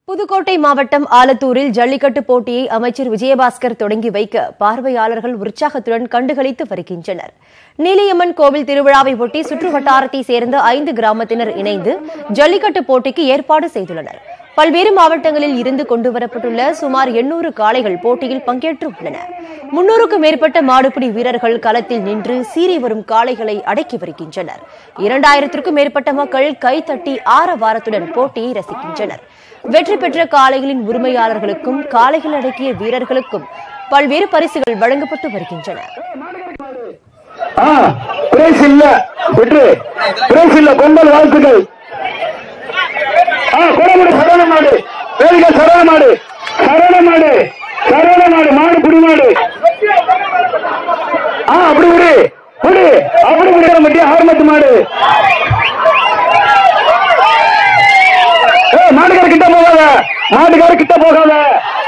புதுக்கோட்டை மாவட்டம் ஆலத்தூரில் ஜல்லிக்கட்டு போட்டியை அமைச்சர் விஜயபாஸ்கர் தொடங்கி வைக்க பார்வையாளர்கள் உற்சாகத்துடன் கண்டுகளித்து வருகின்றனர் நீலியம்மன் கோவில் திருவிழாவை ஒட்டி சுற்று வட்டாரத்தை சேர்ந்த ஐந்து கிராமத்தினர் இணைந்து ஜல்லிக்கட்டு போட்டிக்கு ஏற்பாடு செய்துள்ளனர் பல்வேறு மாவட்டங்களில் இருந்து கொண்டுவரப்பட்டுள்ள சுமார் எண்ணூறு காளைகள் போட்டியில் பங்கேற்று உள்ளன முன்னூறுக்கும் மேற்பட்ட மாடுபிடி வீரர்கள் களத்தில் நின்று சீறி வரும் காளைகளை அடக்கி வருகின்றனர் இரண்டாயிரத்திற்கும் மேற்பட்ட மக்கள் கைத்தட்டி ஆரவாரத்துடன் போட்டியை ரசிக்கின்றனர் வெற்றி பெற்ற காளைகளின் உரிமையாளர்களுக்கும் காளைகள் அடக்கிய வீரர்களுக்கும் பல்வேறு பரிசுகள் வழங்கப்பட்டு வருகின்றன ஆ பிரைஸ் இல்ல விட்டு பிரைஸ் இல்ல பொங்கல் வாழ்த்துக்கள் ஆ குடமுடி சரண மாடு வேடிக்கை சரண மாடு சரண மாடு சரண மாடு மாடு புடி மாடு ஆ அப்படி விடு விடு அப்படி விடு மட்டிய ஆர்மத்து மாடு ஏ மாட்டுக்கார கிட்ட போகாத மாட்டுக்கார கிட்ட போகாத